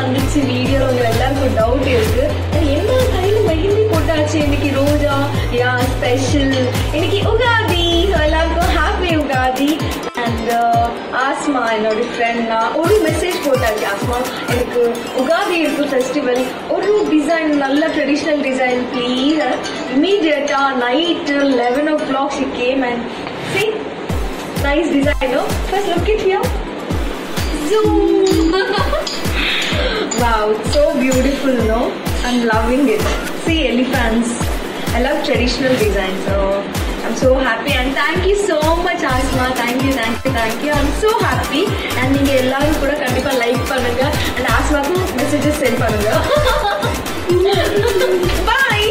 வந்துச்சு வீடியோ உங்க எல்லாருக்கும் டவுட் இருக்கு அது என்ன கையில மெஹந்தி போட்டாச்சு இன்னைக்கு ரோஜா யா ஸ்பெஷல் இன்னைக்கு உகாதி So, எல்லாருக்கும் ஹாப்பி உகாதி அண்ட் ஆஸ்மா என்னோட ஃப்ரெண்ட் நான் ஒரு மெசேஜ் போட்டாச்சு ஆஸ்மா எனக்கு உகாதி இருக்கு ஃபெஸ்டிவல் ஒரு டிசைன் நல்ல ட்ரெடிஷ்னல் டிசைன் ப்ளீஸ் இமீடியட்டா night eleven o'clock she came and see nice design no first look at here zoom wow it's so beautiful no i'm loving it see elephants i love traditional design so i'm so happy and thank you so much asma thank you thank you thank you i'm so happy and நீங்க எல்லாரும் கூட கண்டிப்பா like பண்ணுங்க and ஆஸ்மாக்கும் messages sent பண்ணுங்க bye